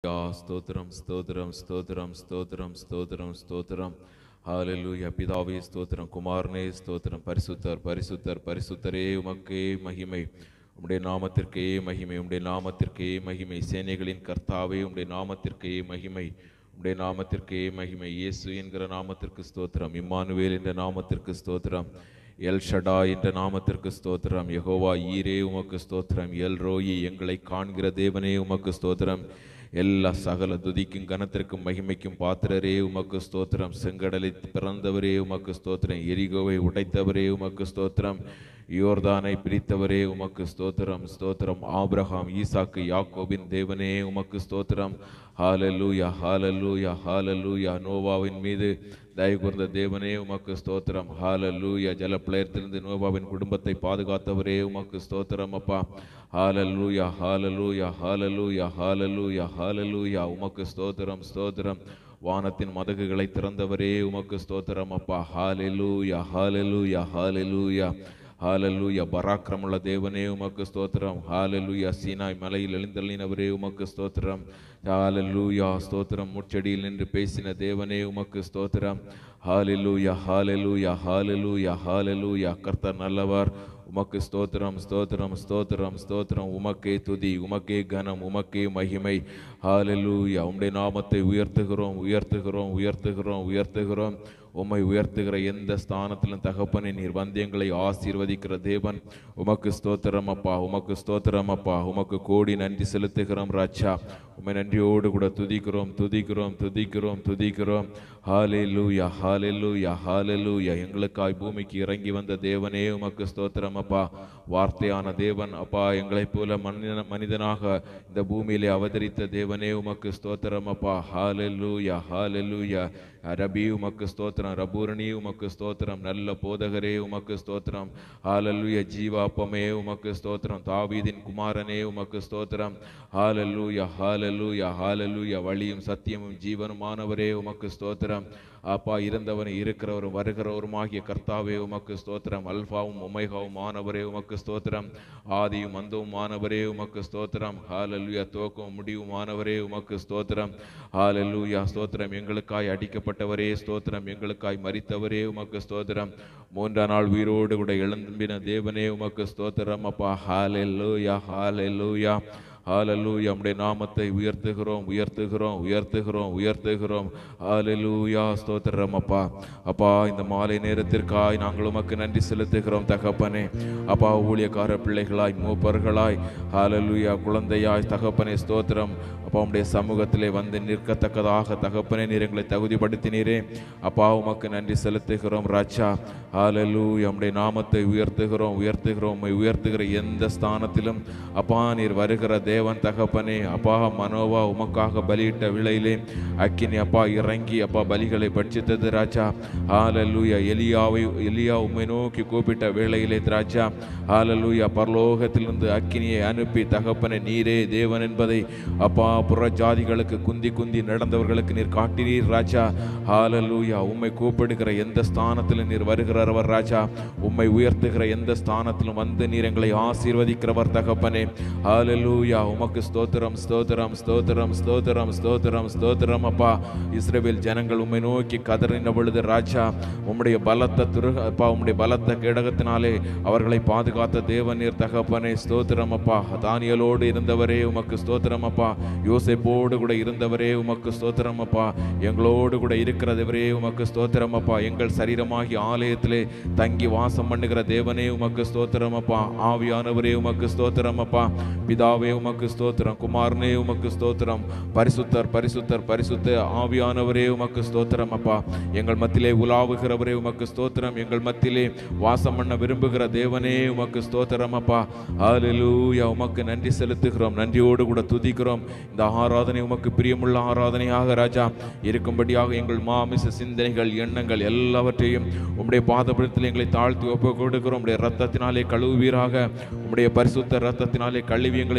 யா ஸ்தோத்திரம் ஸ்தோத்திரம் ஸ்தோத்திரம் ஸ்தோத்திரம் ஸ்தோத்திரம் ஸ்தோத்திரம் ஹalleluya பிதாவே ஸ்தோத்திரம் குமாரனே ஸ்தோத்திரம் பரிசுத்தர் பரிசுத்தர் பரிசுத்தரே உமக்கே மகிமை உம்முடைய நாமத்திற்கே மகிமை உம்முடைய நாமத்திற்கே மகிமை சேனைகளின் கர்த்தாவே உம்முடைய நாமத்திற்கே மகிமை உம்முடைய நாமத்திற்கே மகிமை இயேசு என்கிற நாமத்திற்கு ஸ்தோத்திரம் இம்மானுவேல் என்ற நாமத்திற்கு ஸ்தோத்திரம் எல் ஷடா என்ற நாமத்திற்கு ஸ்தோத்திரம் யெகோவா ஈரே உமக்கு ஸ்தோத்திரம் எல் ரோயி எங்களை காண்கிற தேவனே உமக்கு ஸ்தோத்திரம் எல்லா சகல துதிக்கும் கனத்திற்கும் மகிமைக்கும் பாத்திரரே உமக்கு ஸ்தோத்திரம் செங்கடலை பிறந்தவரே உமக்கு ஸ்தோத்திரம் எரிகோவை உடைத்தவரே உமக்கு ஸ்தோத்திரம் யோர்தானை பிரித்தவரே உமக்கு ஸ்தோத்திரம் ஸ்தோத்திரம் ஆபிரகாம் ஈசாக்கு யாக்கோபின் தேவனே உமக்கு ஸ்தோத்திரம் ஹாலலூயா ஹாலலூயா ஹாலலூயா நோவாவின் மீது தயவு கூர்ந்த தேவனே உமக்கு ஸ்தோத்திரம் ஹாலலூயா ஜலப்பிளயத்திலிருந்து நோவாவின் குடும்பத்தை பாதுகாத்தவரே உமக்கு ஸ்தோத்திரம் அப்பா ஹாலலூயா ஹாலலூயா ஹாலலூயா ஹாலலூயா ஹாலலூயா உமக்கு ஸ்தோத்திரம் ஸ்தோத்திரம் வானத்தின் மதகுகளை திறந்தவரே உமக்கு ஸ்தோத்திரம் அப்பா ஹாலெலூயா ஹாலெலூயா ஹாலெலூயா ஹாலலூயா பராக்கிரமுள்ள தேவனே உமக்கு ஸ்தோத்திரம் ஹாலலூயா சீனாய் மலையில் எழுந்தள்ளினவரே உமக்கு ஸ்தோத்திரம் ஹாலலூயா ஸ்தோத்திரம் முச்செடியில் நின்று பேசின தேவனே உமக்கு ஸ்தோத்திரம் ஹாலலூயா ஹாலலூயா ஹாலலூயா ஹாலலூயா கர்த்தர் நல்லவர் உமக்கு ஸ்தோத்திரம் ஸ்தோத்திரம் ஸ்தோத்திரம் ஸ்தோத்திரம் உமக்கே துதி உமக்கே கனம் உமக்கே மகிமை ஹாலலூயா உம்முடைய நாமத்தை உயர்த்துகிறோம் உயர்த்துகிறோம் உயர்த்துகிறோம் உயர்த்துகிறோம் உம்மை உயர்த்துகிற எந்த ஸ்தானத்திலும் தகப்பனை நீர் வந்து எங்களை ஆசீர்வதிக்கிற தேவன் உமக்கு ஸ்தோத்திரம் அப்பா உமக்கு ஸ்தோத்திரம் அப்பா உமக்கு கோடி நன்றி செலுத்துகிறோம் ராஜா உம்மை நன்றியோடு கூட துதிக்கிறோம் துதிக்கிறோம் துதிக்கிறோம் துதிக்கிறோம் ஹாலே லூயா ஹாலே லூயா ஹாலே லூயா எங்களுக்காய் பூமிக்கு இறங்கி வந்த தேவனே உமக்கு ஸ்தோத்திரம் அப்பா வார்த்தையான தேவன் அப்பா எங்களைப் போல மனிதன மனிதனாக இந்த பூமியிலே அவதரித்த தேவனே உமக்கு ஸ்தோத்திரம் அப்பா ஹாலே லூயா ஹாலே லூயா ரபி உமக்கு ஸ்தோத்திரம் ரபூரணி உமக்கு ஸ்தோத்திரம் நல்ல போதகரே உமக்கு ஸ்தோத்திரம் ஹாலல்லூய ஜீவாப்பமே உமக்கு ஸ்தோத்திரம் தாவீதின் குமாரனே உமக்கு ஸ்தோத்திரம் ஹாலல்லூயா ஹாலல்லூயா ஹாலல்லூயா வழியும் சத்தியமும் ஜீவனுமானவரே உமக்கு ஸ்தோத்திரம் அப்பா இருந்தவன் இருக்கிறவரும் வருகிறவருமாகிய கர்த்தாவே உமக்கு ஸ்தோத்திரம் அல்பாவும் ஒமைகாவும் ஆனவரே உமக்கு ஸ்தோத்திரம் ஆதியும் அந்தவும் ஆனவரே உமக்கு ஸ்தோத்திரம் ஹாலல்லூயா துவக்கம் முடிவும் ஆனவரே உமக்கு ஸ்தோத்திரம் ஹாலல்லூயா ஸ்தோத்திரம் எங்களுக்காய் அடிக்கப்பட்டவரே ஸ்தோத்திரம் எங்களுக்காய் மரித்தவரே உமக்கு ஸ்தோத்திரம் மூன்றாம் நாள் உயிரோடு கூட எழும்பின தேவனே உமக்கு ஸ்தோத்திரம் அப்பா ஹாலல்லூயா ஹாலல்லூயா ஹாலலூயா நம்முடைய நாமத்தை உயர்த்துகிறோம் உயர்த்துகிறோம் உயர்த்துகிறோம் உயர்த்துகிறோம் ஹாலலூயா ஸ்தோத்திரம் அப்பா அப்பா இந்த மாலை நேரத்திற்காய் நாங்கள் உமக்கு நன்றி செலுத்துகிறோம் தகப்பனே அப்பா ஊழியக்கார பிள்ளைகளாய் மூப்பர்களாய் ஹாலலூயா குழந்தையாய் தகப்பனே ஸ்தோத்திரம் அப்பா உம்முடைய சமூகத்திலே வந்து நிற்கத்தக்கதாக தகப்பனே நீர் எங்களை தகுதிப்படுத்தினீரே அப்பா உமக்கு நன்றி செலுத்துகிறோம் ராஜா ஹாலலூயா நம்முடைய நாமத்தை உயர்த்துகிறோம் உயர்த்துகிறோம் உம்மை உயர்த்துகிற எந்த ஸ்தானத்திலும் அப்பா நீர் வருகிற தேவன் தகப்பனே அப்பா மனோவா உமக்காக பலியிட்ட விலையிலே அக்கினி அப்பா இறங்கி அப்பா பலிகளை பட்சித்தது ராஜா ஹாலலூயா எலியாவை எலியா உம்மை நோக்கி கூப்பிட்ட வேளையிலே ராஜா ஹாலலூயா பரலோகத்திலிருந்து அக்கினியை அனுப்பி தகப்பனே நீரே தேவன் என்பதை அப்பா புற ஜாதிகளுக்கு குந்தி குந்தி நடந்தவர்களுக்கு நீர் காட்டினீர் ராஜா ஹாலலூயா உம்மை கூப்பிடுகிற எந்த ஸ்தானத்திலும் நீர் வருகிறவர் ராஜா உம்மை உயர்த்துகிற எந்த ஸ்தானத்திலும் வந்து நீர் எங்களை ஆசீர்வதிக்கிறவர் தகப்பனே ஹாலலூயா உமக்கு ஸ்தோத்திரம் ஸ்தோத்திரம் ஸ்தோத்திரம் ஸ்தோத்திரம் ஸ்தோத்திரம் ஸ்தோத்திரம் அப்பா இஸ்ரேல் ஜனங்கள் உம்மை நோக்கி கதறின பொழுது ராஜா உம்முடைய பலத்த துரு அப்பா உம்முடைய பலத்த கேடகத்தினாலே அவர்களை பாதுகாத்த தேவன் நீர் தகப்பனே ஸ்தோத்திரம் அப்பா தானியலோடு இருந்தவரே உமக்கு ஸ்தோத்திரம் அப்பா யோசேப்போடு கூட இருந்தவரே உமக்கு ஸ்தோத்திரம் அப்பா எங்களோடு கூட இருக்கிறதவரே உமக்கு ஸ்தோத்திரம் அப்பா எங்கள் சரீரமாகி ஆலயத்திலே தங்கி வாசம் பண்ணுகிற தேவனே உமக்கு ஸ்தோத்திரம் அப்பா ஆவியானவரே உமக்கு ஸ்தோத்திரம் அப்பா பிதாவே உமக்கு ஸ்தோத்திரம் குமாரனே உமக்கு ஸ்தோத்திரம் பரிசுத்தர் பரிசுத்தர் பரிசுத்த ஆவியானவரே உமக்கு ஸ்தோத்திரம் அப்பா எங்கள் மத்தியிலே உலாவுகிறவரே உமக்கு ஸ்தோத்திரம் எங்கள் மத்தியிலே வாசம் பண்ண விரும்புகிற தேவனே உமக்கு ஸ்தோத்திரம் அப்பா ஹalleluya உமக்கு நன்றி செலுத்துகிறோம் நன்றியோடு கூட துதிக்கிறோம் இந்த ஆராதனை உமக்கு பிரியமுள்ள ஆராதனையாக ராஜா இருக்கும்படியாக எங்கள் மாமிச சிந்தனைகள் எண்ணங்கள் எல்லாவற்றையும் உம்முடைய பாதபுரத்தில் எங்களை தாழ்த்தி ஒப்பு கொடுக்கிறோம் உம்முடைய ரத்தத்தினாலே கழுவுவீராக உம்முடைய பரிசுத்த ரத்தத்தினாலே கழுவி எங்களை நீர்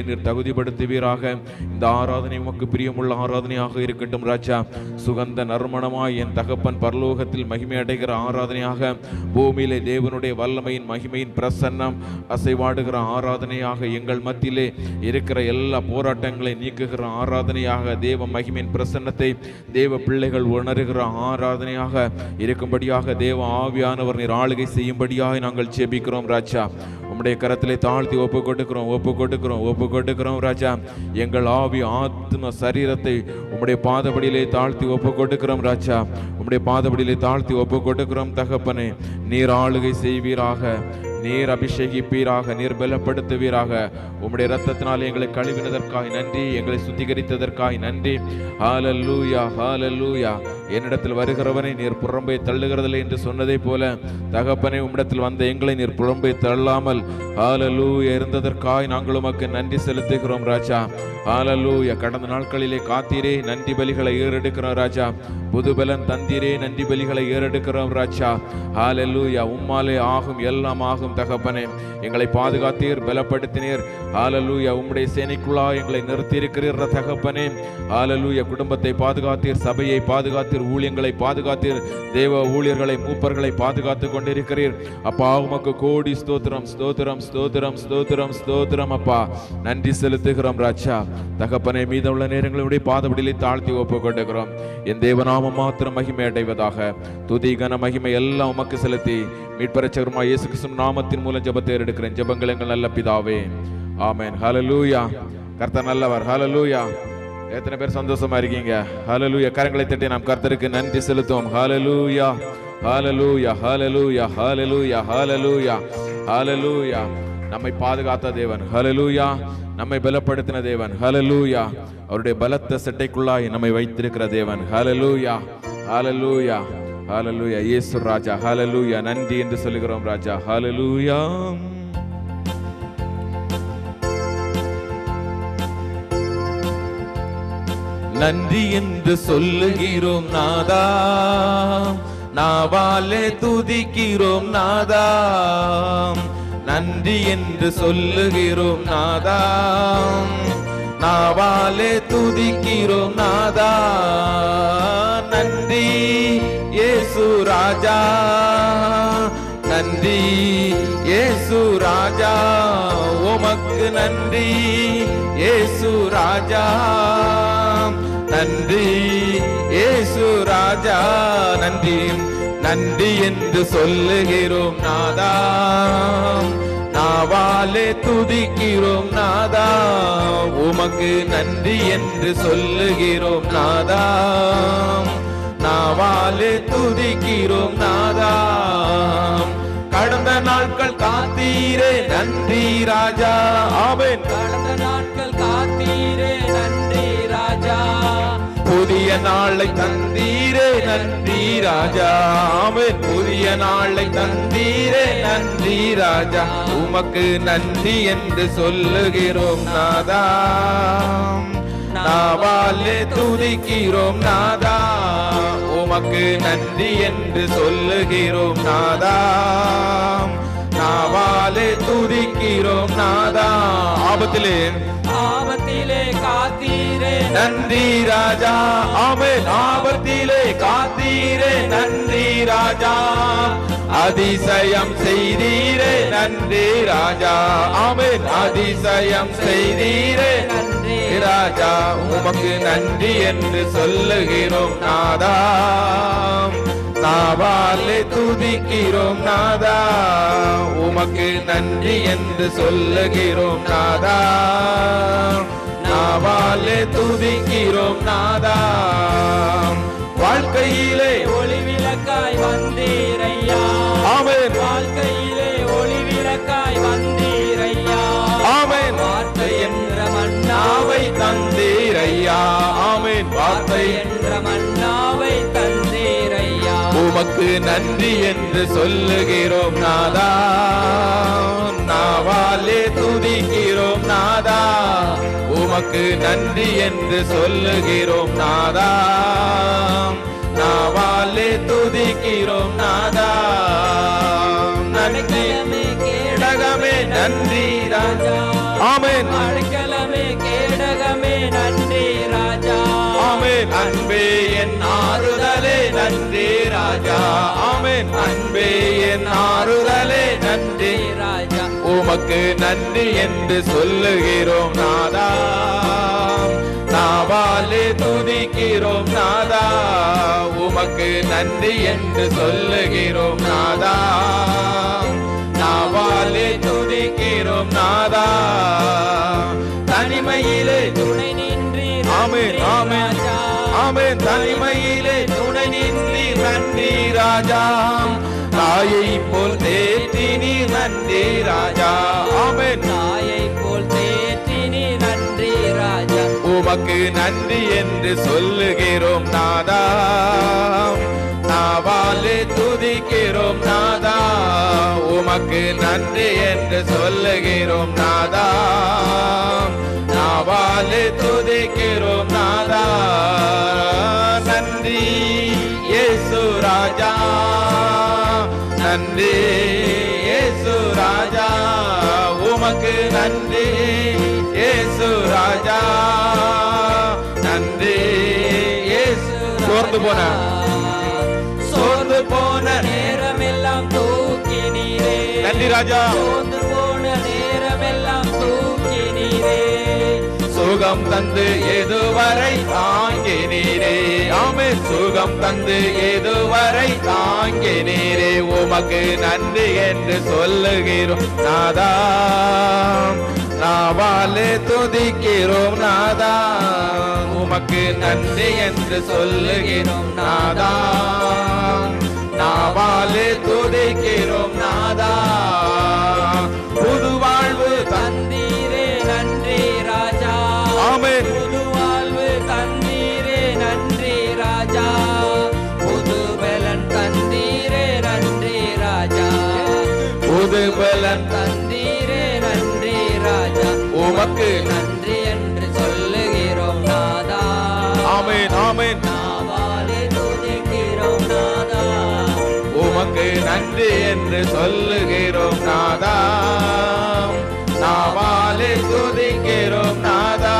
தகுதிப்படுத்துவீராக இந்த ஆராதனை உமக்கு பிரியமுள்ள ஆராதனையாக இருக்கட்டும் ராஜா சுகந்த நறுமணமாய் என் தகப்பன் பரலோகத்தில் மகிமை அடைகிற ஆராதனையாக பூமியிலே தேவனுடைய வல்லமையின் மகிமையின் பிரசன்னம் அசைவாடுகிற ஆராதனையாக எங்கள் மத்தியிலே இருக்கிற எல்லா போராட்டங்களை நீக்குகிற ஆராதனையாக தேவ மகிமையின் பிரசன்னத்தை தேவ பிள்ளைகள் உணர்கிற ஆராதனையாக இருக்கும்படியாக தேவ ஆவியானவர் நீர் ஆளுகை செய்யும்படியாக நாங்கள் ஜெபிக்கிறோம் ராஜா உம்முடைய கரத்திலே தாழ்த்தி ஒப்பு கொடுக்கிறோம் ஒப்பு கொடுக்கிறோம் ஒப்பு கொடுக்கிறோம் ராஜா எங்கள் ஆவி ஆத்ம சரீரத்தை உம்முடைய பாதபடியிலே தாழ்த்தி ஒப்பு கொடுக்கிறோம் ராஜா உம்முடைய பாதபடியிலே தாழ்த்தி ஒப்பு கொடுக்கிறோம் தகப்பனே நீர் ஆளுகை செய்வீராக நீர் அபிஷேகிப்பீராக நீர் பலப்படுத்துவீராக உம்முடைய ரத்தத்தினால் எங்களை கழுவினதற்காய் நன்றி எங்களை சுத்திகரித்ததற்காய் நன்றி ஹalleluya ஹalleluya என்னிடத்தில் வருகிறவனை நீர் புறம்பை தள்ளுகிறதில்லை என்று சொன்னதை போல தகப்பனே உம்மிடத்தில் வந்த எங்களை நீர் புறம்பை தள்ளாமல் ஹalleluya இருந்ததற்காய் நாங்கள் உமக்கு நன்றி செலுத்துகிறோம் ராஜா ஹalleluya கடந்த நாட்களிலே காத்தீரே நன்றி பலிகளை ஏறெடுக்கிறோம் ராஜா புதுபலன் தந்தீரே நன்றி பலிகளை ஏறெடுக்கிறோம் ராஜா ஹalleluya உம்மாலே ஆகும் எல்லாம் ஆகும் தகப்பனே எங்களை பாதுகாத்தீர் பலப்படுத்தினீர் ஹalleluya உம்முடைய சேனைக்குள்ளா எங்களை நிறுத்தியிருக்கிறீர் தகப்பனே ஹalleluya குடும்பத்தை பாதுகாத்தீர் சபையை பாதுகாத்தீர் ஊழியங்களை பாதுகாத்தீர் தேவ ஊழியர்களை மூப்பர்களை பாதுகாத்து கொண்டிருக்கிறீர் அப்பா உமக்கு கோடி ஸ்தோத்திரம் ஸ்தோத்திரம் ஸ்தோத்திரம் ஸ்தோத்திரம் ஸ்தோத்திரம் அப்பா நன்றி செலுத்துகிறோம் ராஜா தகப்பனே மீதமுள்ள நேரங்களுடைய பாதபடியிலே தாழ்த்தி ஒப்பு கொண்டுகிறோம் என் தேவநாமம் மாத்திரம் மகிமை அடைவதாக துதி கன மகிமை எல்லாம் உமக்கு செலுத்தி மீட்பரச்சகருமா இயேசு கிறிஸ்து நாமத்தின் மூலம் ஜெபத்தை எடுக்கிறேன் ஜெபங்கள் எங்கள் நல்ல பிதாவே ஆமென் ஹalleluya கர்த்தர் நல்லவர் ஹalleluya எத்தனை பேர் சந்தோஷமா இருக்கீங்க ஹalleluya கரங்களை தட்டி நாம் கர்த்தருக்கு நன்றி செலுத்துவோம் ஹalleluya ஹalleluya ஹalleluya ஹalleluya ஹalleluya ஹalleluya நம்மை பாதுகாத்த தேவன் ஹalleluya நம்மை பலப்படுத்தின தேவன் ஹalleluya அவருடைய பலத்த செட்டைக்குள்ளாய் நம்மை வைத்திருக்கிற தேவன் ஹalleluya ஹalleluya ஹalleluya இயேசு ராஜா ஹalleluya நன்றி என்று சொல்லுகிறோம் ராஜா ஹalleluya நன்றி என்று சொல்லுகிறோம் நாதா நாவாலே துதிக்கிறோம் நாதா நன்றி என்று சொல்லுகிறோம் நாதா நாவாலே துதிக்கிறோம் நாதா நன்றி இயேசு ராஜா நன்றி இயேசு ராஜா உமக்கு நன்றி இயேசு ராஜா நன்றி இயேசு ராஜா நன்றி நன்றி என்று சொல்லுகிறோம் நாதா நாவாலே துதிக்கிறோம் நாதா உமக்கு நன்றி என்று சொல்லுகிறோம் நாதா நாவாலே துதிக்கிறோம் நாதா கடந்த நாட்கள் காத்தீரே நன்றி ராஜா ஆமென் கடந்த நாட்கள் காத்தீரே நன்றி ராஜா புதிய நாளை தந்தீரே நன்றி ராஜா ஆமென் புதிய நாளை தந்தீரே நன்றி ராஜா உமக்கு நன்றி என்று சொல்லுகிறோம் நாதா நாவாலே துதிக்கிறோம் நாதா உமக்கு நன்றி என்று சொல்லுகிறோம் நாதா நாவாலே துதிக்கிறோம் நாதா ஆபத்திலே ஆபத்திலே காத்தீரே நன்றி ராஜா ஆமென் ஆபத்திலே காத்தீரே நன்றி ராஜா அதிசயம் செய்தீரே நன்றி ராஜா ஆமென் அதிசயம் செய்தீரே நன்றி ராஜா உமக்கு நன்றி என்று சொல்லுகிறோம் நாதா நாவாலே துதிக்கிறோம் நாதா உமக்கு நன்றி என்று சொல்லுகிறோம் நாதா நாவாலே துதிக்கிறோம் நாதா வாழ்க்கையிலே ஒளி விளக்காய் வந்தீரையா ஆமென் வாழ்க்கையிலே ஒளி விளக்காய் வந்தீரையா ஆமென் வார்த்தை என்ற மன்னாவை நாவை தந்தீரையா ஆமென் வார்த்தை என்ற மன்னாவை தந்தீரையா உமக்கு நன்றி என்று சொல்லுகிறோம் நாதா நாவாலே துதிக்கிறோம் நாதா உமக்கு நன்றி என்று சொல்லுகிறோம் நாதா நாவாலே துதிக்கிறோம் நாதா நன்றி அடைக்கலமே கேடகமே இடகமே நன்றி ராஜா ஆமென் அடைக்கலமே ஆமென் அன்பே என் ஆறுதலே நன்றி ராஜா ஆமென் அன்பே என் ஆறுதலே நன்றி ராஜா உமக்கு நன்றி என்று சொல்லுகிறோம் நாதா நாவாலே துதிக்கிறோம் நாதா உமக்கு நன்றி என்று சொல்லுகிறோம் நாதா நாவாலே துதிக்கிறோம் நாதா தனிமையிலே துணை நின்றி ஆமென் ஆமென் ஆமென் தனிமையிலே துணை நின்றி நன்றி ராஜா தாயை போல் தேற்றி நீ நன்றி ராஜா ஆமென் தாயை போல் தேற்றி நீ நன்றி ராஜா உமக்கு நன்றி என்று சொல்லுகிறோம் நாதா நாவாலே துதிக்கிறோம் நாதா உமக்கு நன்றி என்று சொல்லுகிறோம் நாதா நாவாலே துதிக்கிறோம் நாதா நன்றி இயேசு ராஜா நன்றி இயேசு ராஜா உமக்கு நன்றி இயேசு ராஜா நன்றி இயேசு சோர்ந்து போன சோர்ந்து போன நேரமெல்லாம் தூக்கி நீரே நன்றி ராஜா சோர்ந்து போன நேரமெல்லாம் தூக்கி நீரே சுகம் தந்து எதுவரை தாங்கி நீரே ஆமே சுகம் தந்து எதுவரை தாங்கி நீரே உமக்கு நன்றி என்று சொல்லுகிறோம் நாதா நாவாலே துதிக்கிறோம் நாதா உமக்கு நன்றி என்று சொல்லுகிறோம் நாதா நாவாலே துதிக்கிறோம் நாதா புது வாழ்வு தன் தந்தீரே நன்றி ராஜா ஆமென். புது வாழ்வு தந்தீரே நன்றி ராஜா புது பலன் தந்தீரே நன்றி ராஜா புது பலன் தந்தீரே நன்றி ராஜா உமக்கு நன்றி என்று சொல்லுகிறோம் நாதா ஆமென் ஆமென் நாவாலே துதிக்கிறோம் நாதா உமக்கு நன்றி என்று சொல்லுகிறோம் நாதா நாவாலே துதிக்கிறோம் நாதா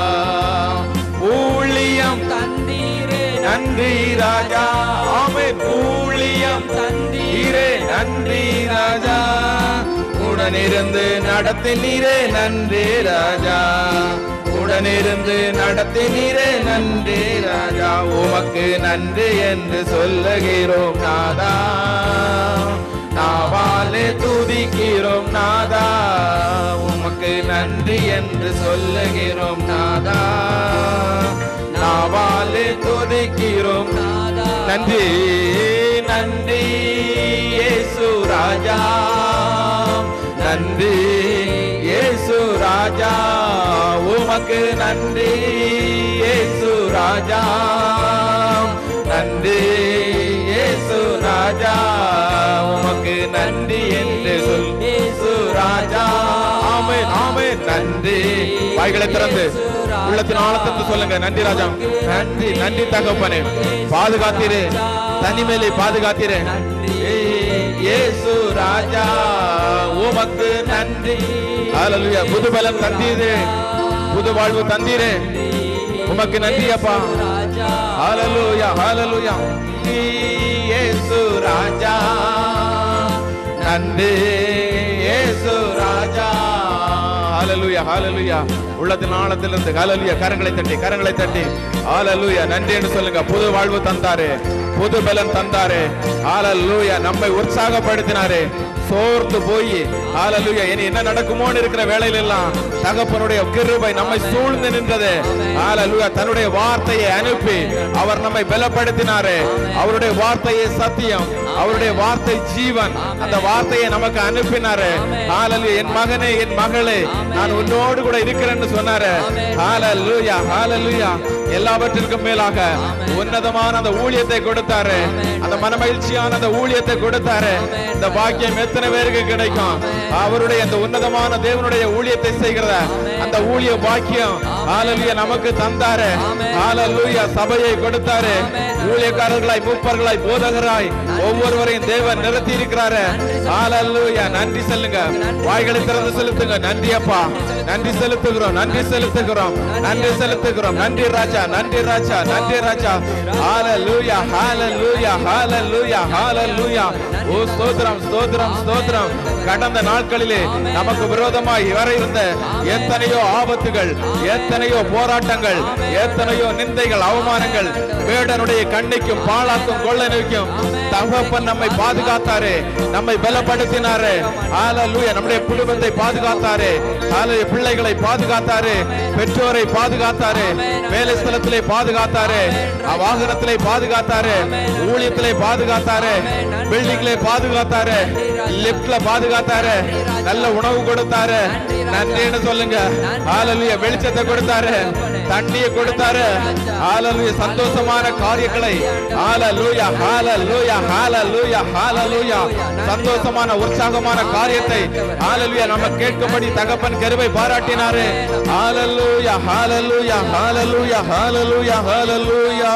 ஊழியம் தந்தீரே நன்றி ராஜா ஆமென் ஊழியம் தந்தீரே நீரே நன்றி ராஜா உடனிருந்து நடத்தினீரே நன்றி ராஜா உடனிருந்து நடத்தினீரே நன்றி ராஜா உமக்கு நன்றி என்று சொல்லுகிறோம் நாதா நாவாலே துதிக்கிறோம் நாதா உமக்கு நன்றி என்று சொல்லுகிறோம் நாதா நாவாலே துதிக்கிறோம் நாதா நன்றி நன்றி இயேசு ராஜா நன்றி இயேசு ராஜா உமக்கு நன்றி இயேசு ராஜா நன்றி இயேசு ராஜா உமக்கு நன்றி என்று சொல் இயேசு ராஜா ஆமென் ஆமென் நன்றி வாய்களை திறந்து உள்ளத்தின் ஆழத்திற்கு சொல்லுங்க நன்றி ராஜா நன்றி நன்றி தகப்பனே பாதுகாத்தீரே தனிமேலை பாதுகாத்தீரே ஏய், இயேசு ராஜா உமக்கு நன்றி ஹalleluya புது பலம் தந்தீரே புது வாழ்வு தந்தீரே உமக்கு நன்றி அப்பா ராஜா ஹalleluya ஹalleluya இயேசு ராஜா நன்றி இயேசு ராஜா ஹalleluya ஹalleluya உள்ளத்தின் ஆழத்திலிருந்து ஹalleluya கரங்களை தட்டி கரங்களை தட்டி ஹalleluya நன்றி என்று சொல்லுங்க புது வாழ்வு தந்தாரே புது பலன் தந்தாரே ஹalleluya நம்மை உற்சாகப்படுத்தினாரே சோர்ந்து போய் ஹalleluya இனி என்ன நடக்குமோன்னு இருக்கிற வேளையில எல்லாம் தகப்பனுடைய கிருபை நம்மை சூழ்ந்து நின்றது ஹalleluya தன்னுடைய வார்த்தையை அனுப்பி அவர் நம்மை பலப்படுத்தினாரே அவருடைய வார்த்தையே சத்தியம் அவருடைய வார்த்தை ஜீவன் அந்த வார்த்தையை நமக்கு அனுப்பினாரு ஹalleluya என் மகனே என் மகளே நான் உன்னோடு கூட இருக்கிறேன்னு சொன்னாரு ஹalleluya ஹalleluya எல்லாவற்றிற்கும் மேலாக உன்னதமான அந்த ஊழியத்தை கொடுத்தாரு அந்த மனமகிழ்ச்சியான அந்த ஊழியத்தை கொடுத்தாரு இந்த பாக்கியம் எத்தனை பேருக்கு கிடைக்கும் அவருடைய அந்த உன்னதமான தேவனுடைய ஊழியத்தை செய்கிறத அந்த ஊழிய பாக்கியம் ஹalleluya நமக்கு தந்தாரு ஹalleluya சபையை கொடுத்தாரு ஊழியக்காரர்களாய் மூப்பர்களாய் போதகராய் ஒவ்வொரு ஒவ்வொருவரையும் தேவன் நிறுத்தி இருக்கிறாரு ஹalleluya நன்றி சொல்லுங்க வாய்களை திறந்து செலுத்துங்க நன்றி அப்பா நன்றி செலுத்துகிறோம் நன்றி செலுத்துகிறோம் நன்றி செலுத்துகிறோம் நன்றி ராஜா நன்றி ராஜா நன்றி ராஜா ஹalleluya ஹalleluya ஹalleluya ஹalleluya ஓ ஸ்தோத்திரம் ஸ்தோத்திரம் ஸ்தோத்திரம் கடந்த நாட்களிலே நமக்கு விரோதமாய் வர இருந்த எத்தனையோ ஆபத்துகள் எத்தனையோ போராட்டங்கள் எத்தனையோ நிந்தைகள் அவமானங்கள் வேடனுடைய கண்ணிக்கும் பாழாக்கும் கொள்ளனுக்கும் தகப்பன் நம்மை பாதுகாத்தாரே நம்மை பலப்படுத்தினாரே ஹalleluya நம்முடைய குடும்பத்தை பாதுகாத்தாரே ஹalleluya பிள்ளைகளை பாதுகாத்தாரே பெற்றோரை பாதுகாத்தாரே வேலை ஸ்தலத்திலே பாதுகாத்தாரே வாகனத்திலே பாதுகாத்தாரே ஊழியத்திலே பாதுகாத்தாரே பில்டிங்ல பாதுகாத்தாரு லிப்ட்ல பாதுகாத்தாரு நல்ல உணவு கொடுத்தாரு நன்றின்னு சொல்லுங்க ஹalleluya வெளிச்சத்தை கொடுத்தாரு தண்ணியை கொடுத்தாரு ஹalleluya சந்தோஷமான காரியங்களை ஹalleluya ஹalleluya ஹalleluya ஹalleluya சந்தோஷமான உற்சாகமான காரியத்தை ஹalleluya நம்ம கேட்கும்படி தகப்பன் கருவை பாராட்டினாரு ஹalleluya ஹalleluya ஹalleluya ஹalleluya ஹalleluya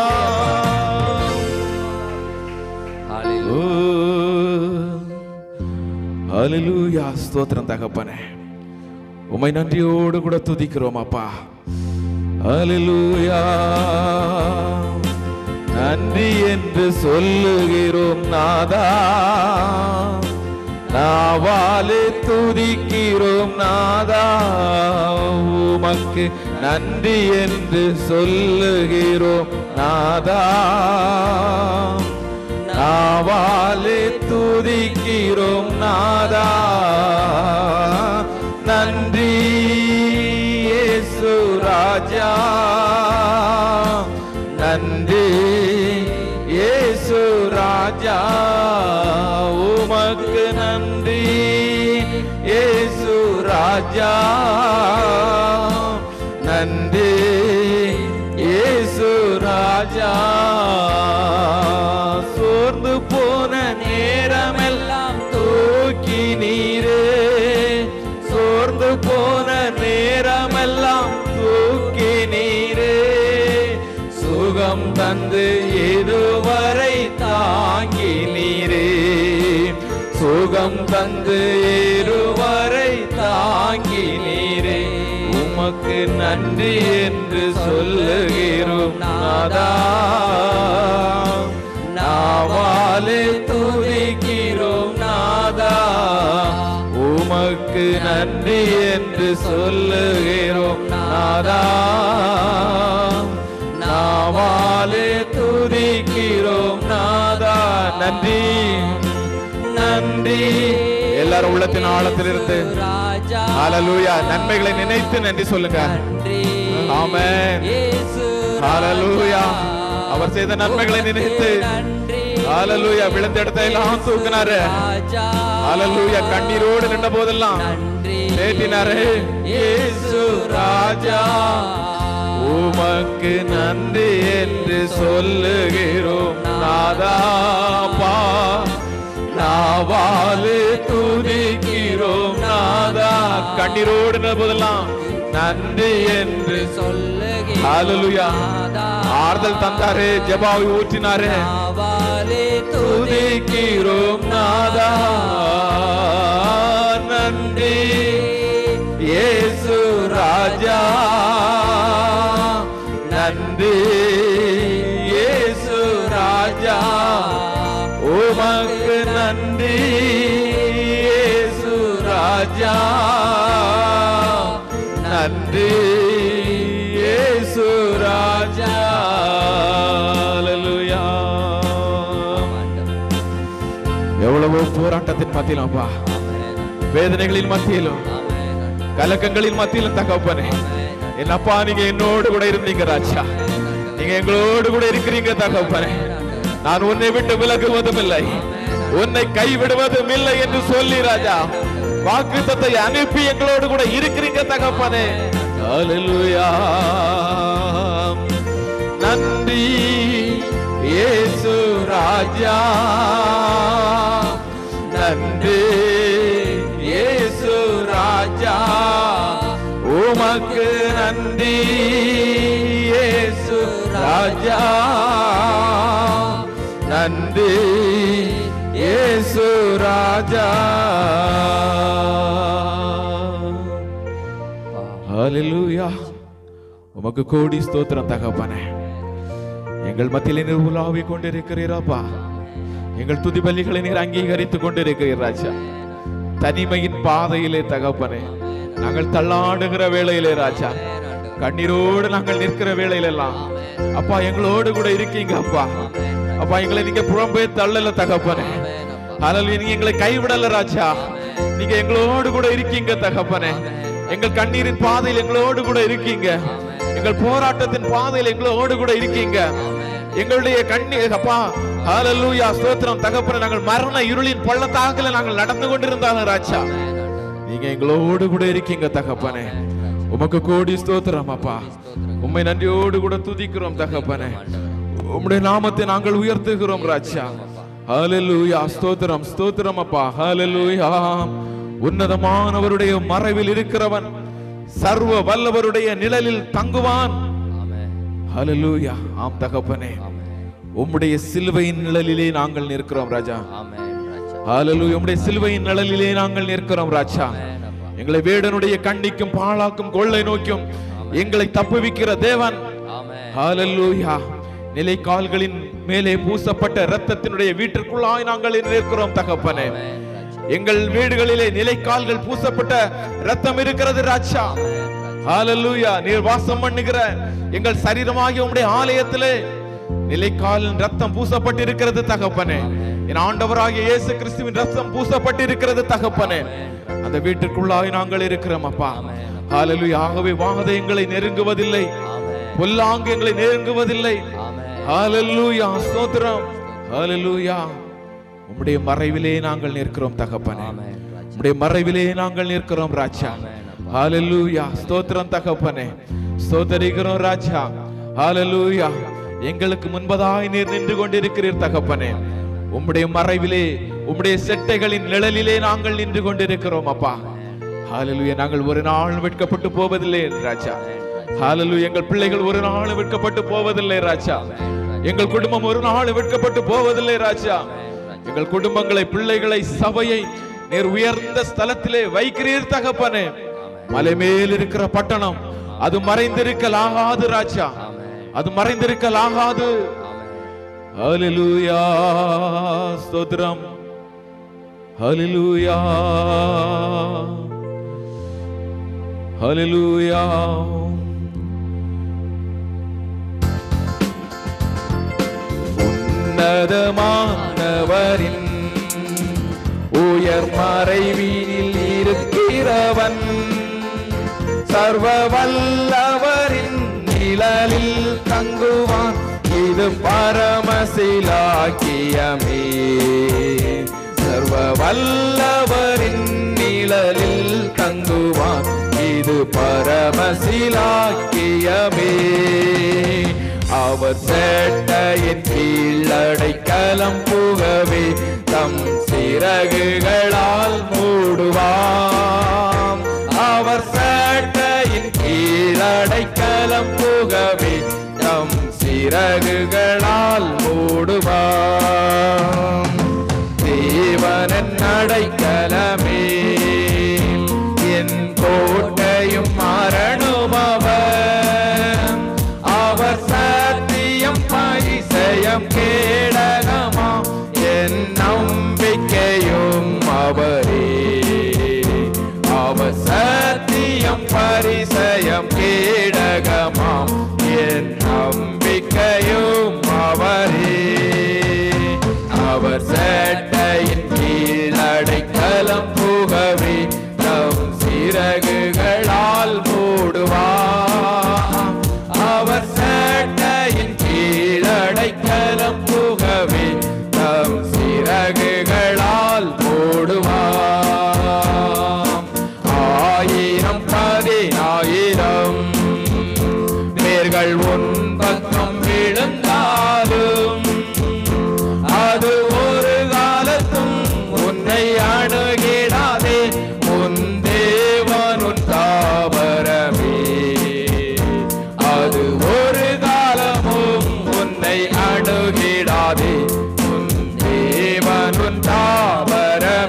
ஹalleluya ஸ்தோத்திரம் தகப்பனே உம்மை நன்றியோடு கூட துதிக்கிறோம் அப்பா ஹalleluya நன்றி என்று சொல்லுகிறோம் நாதா நாவாலே துதிக்கிறோம் நாதா உமக்கு நன்றி என்று சொல்லுகிறோம் நாதா நாவாலே துதிக்கிறோம் நாதா நன்றி இயேசு ராஜா நன்றி இயேசு ராஜா உமக்கு நன்றி இயேசு ராஜா நன்றி இயேசு ராஜா சோர்ந்து போன நேரமெல்லாம் தூக்கி நீரே சோர்ந்து போன நேரமெல்லாம் தூக்கி நீரே சுகம் தந்து இதுவரை தாங்கி நீரே சுகம் தந்து இருவரை தாங்கி நீரே உமக்கு நன்றி என்று சொல்லுகிறோம் நாதா நாவாலே துதிக்கிறோம் நாதா உமக்கு நன்றி என்று சொல்லுகிறோம் நாதா நாவாலே துதிக்கிறோம் நாதா நன்றி நன்றி எல்லாரும் உள்ளத்தின் ஆழத்தில் இருந்து ராஜா ஹalleluya நன்மைகளை நினைத்து நன்றி சொல்லுங்க நன்றி ஆமென். இயேசு ஹalleluya ராஜா. அவர் செய்த நன்மைகளை நினைத்து நன்றி ஹalleluya விழுந்த இடத்தை எல்லாம் தூக்குனாரு ராஜா ஹalleluya கண்ணீரோடு நின்ற போதெல்லாம் நன்றி தேற்றினாரு இயேசு ராஜா உமக்கு நன்றி என்று சொல்லுகிறோம் நாதாப்பா நாவாலே துதிக்கிறோம் நாதா கண்ணீரோடு நின்ற போதெல்லாம் நன்றி என்று சொல்லுகிறேன் ஹalleluya ஆறுதல் தந்தாரு ஜெபாவை ஊற்றினாரு நாவாலே துதிக்கிறோம் நாதா நன்றி இயேசு ராஜா நன்றி இயேசு ராஜா உமக்கு நன்றி இயேசு ராஜா நன்றி இயேசு ராஜா ஹalleluya எவ்வளவோ போராட்டத்தின் மத்தியிலும் அப்பா வேதனைகளின் மத்தியிலும் கலக்கங்களின் மத்தியிலும் தகப்பனே என் அப்பா நீங்க என்னோடு கூட இருந்தீங்க ராஜா நீங்க எங்களோடு கூட இருக்கிறீங்க தகப்பனே நான் உன்னை விட்டு விலகுவதும் இல்லை உன்னை கைவிடுவதும் இல்லை என்று சொல்லி ராஜா வாக்குத்தத்தை அனுப்பி எங்களோடு கூட இருக்கிறீங்க தகப்பனே ஹalleluya நன்றி இயேசு ராஜா நன்றி இயேசு ராஜா உமக்கு நன்றி இயேசு ராஜா நன்றி ராஜா ஹalleluya உமக்கு கோடி ஸ்தோத்திரம் தகப்பனே எங்கள் மத்தியிலே நீர் உலாவி கொண்டிருக்கிறீரப்பா எங்கள் துதி பலிகளை நீர் அங்கீகரித்துக் கொண்டிருக்கிறீர் ராஜா தனிமையின் பாதையிலே தகப்பனே நாங்கள் தள்ளாடுகிற வேளையிலே ராஜா கண்ணீரோடு நாங்கள் நிற்கிற வேளையில எல்லாம் அப்பா எங்களோடு கூட இருக்கீங்க அப்பா அப்பா எங்களை நீங்க புறம்பே தள்ளல தகப்பனே அதில் நீங்க எங்களை கைவிடல ராஜா நீங்க எங்களோடு கூட இருக்கீங்க தகப்பனே எங்கள் கண்ணீரின் பாதையில் எங்களோடு கூட இருக்கீங்க எங்கள் போராட்டத்தின் பாதையில் எங்களோடு கூட இருக்கீங்க எங்களுடைய கண்ணீர் அப்பா ஹalleluya ஸ்தோத்திரம் தகப்பனே நாங்கள் மரண இருளின் பள்ளத்தாக்கில் நாங்கள் நடந்து கொண்டிருந்தாலும் ராஜா நீங்க எங்களோடு கூட இருக்கீங்க தகப்பனே உமக்கு கோடி ஸ்தோத்திரம் அப்பா உம்மை நன்றியோடு கூட துதிக்கிறோம் தகப்பனே உம்முடைய நாமத்தை நாங்கள் உயர்த்துகிறோம் ராஜா ஹalleluya ஸ்தோத்திரம் ஸ்தோத்திரம் அப்பா ஹalleluya உன்னதமானவருடைய மறைவில் இருக்கிறவன் சர்வ வல்லவருடைய நிழலில் தங்குவான் ஹalleluya ஆம் தகப்பனே உம்முடைய சிலுவையின் நிழலிலே நாங்கள் நிற்கிறோம் ராஜா ஹalleluya உம்முடைய சிலுவையின் நிழலிலே நாங்கள் நிற்கிறோம் ராஜா எங்களை வேடனுடைய கண்ணிக்கும் பாழாக்கும் கொள்ளை நோக்கும் எங்களை தப்புவிக்கிற தேவன் ஹalleluya நிலை கால்களின் மேலே பூசப்பட்ட இரத்தத்தினுடைய வீட்டிற்குள்ளாய் நாங்கள் நிற்கிறோம் தகப்பனே எங்கள் வீடுகளிலே நிலை கால்கள் பூசப்பட்ட ரத்தம் இருக்கிறது ராஜா ஹalleluya நீர் வாசம் பண்ணுகிற எங்கள் சரீரமாகிய உம்முடைய ஆலயத்திலே நிலைக்காலின் ரத்தம் பூசப்பட்டிருக்கிறது தகப்பனே என் ஆண்டவராகிய இயேசு கிறிஸ்துவின் ரத்தம் பூசப்பட்டிருக்கிறது தகப்பனே அந்த வீட்டிற்குள்ளாய் நாங்கள் இருக்கிறோம் அப்பா ஹalleluya ஆகவே வாத எங்களை நெருங்குவதில்லை பொல்லாங்கு எங்களை நெருங்குவதில்லை ஹalleluya ஸ்தோத்திரம் ஹalleluya உம்முடைய மறைவிலே நாங்கள் நிற்கிறோம் தகப்பனே உம்முடைய மறைவிலே நாங்கள் நிற்கிறோம் ராஜா ஹalleluya ஸ்தோத்திரம் தகப்பனே ஸ்தோத்தரிக்கிறோம் ராஜா ஹalleluya எங்களுக்கு முன்பதாய் நீர் நின்று கொண்டிருக்கிறீர் தகப்பனே உம்முடைய மறைவிலே உம்முடைய செட்டைகளின் நிழலிலே நாங்கள் நின்று கொண்டிருக்கிறோம் அப்பா ஹalleluya நாங்கள் ஒரு நாள் வெட்கப்பட்டு போவதில்லை ராஜா ஹalleluya எங்கள் பிள்ளைகள் ஒரு நாள் வெட்கப்பட்டு போவதில்லை ராஜா எங்கள் குடும்பம் ஒரு நாள் வெட்கப்பட்டு போவதில்லை ராஜா எங்கள் குடும்பங்களை பிள்ளைகளை சபையை நீர் உயர்ந்த ஸ்தலத்திலே வைக்கிறீர் தகப்பனே மலை மேல் இருக்கிற பட்டணம் அது மறைந்திருக்கலாகாது ராஜா அது மறைந்திருக்கலாகாது ஹalleluya ஸ்தோத்திரம் ஹalleluya ஹalleluya உன்னதமானவரின் உயர் மறைவீனில் இருக்கிறவன் சர்வ வல்லவரின் நிழலில் தங்குவான் இது பரமசிலாக்கியமே சர்வ வல்லவரின் நிழலில் தங்குவான் இது பரமசிலாக்கியமே அவர் சேட்டையின் கீழடைக்கலம் புகவே தம் சிறகுகளால் மூடுவாம் அவர் சேட்டையின் கீழடைக்கலம் புகவே தம் சிறகுகளால் மூடுவாம் தேவனன் அடைக்கலமே என் கோட்டையும் மரணுபவன் அவர் சத்தியம் பரிசயம் கேடகமா என் நம்பிக்கையும் அவரே அவர் சத்தியம் பரிசயம் கேடகமாம் என் நம்பிக்கையும் அவரே அவர் சேட்டையின் கீழ் அடைக்கலம் புகவே தம் சிறகுகளால் மூடுவார் அவர் சேட்டையின் கீழ் அடைக்கலம் புகவே தம் சிறகுகளால் மூடுவார் ஆயிரம் பதினாயிரம் பேர்கள் உன் பக்கம் விழுந்தாலும் அது ஒரு காலத்தும் உன்னை அணுகிடாதே உன் தேவன் உன் தாவரமே அது ஒரு காலமும் உன்னை அணுகிடாதே உன் தேவன் உன் தாவரமே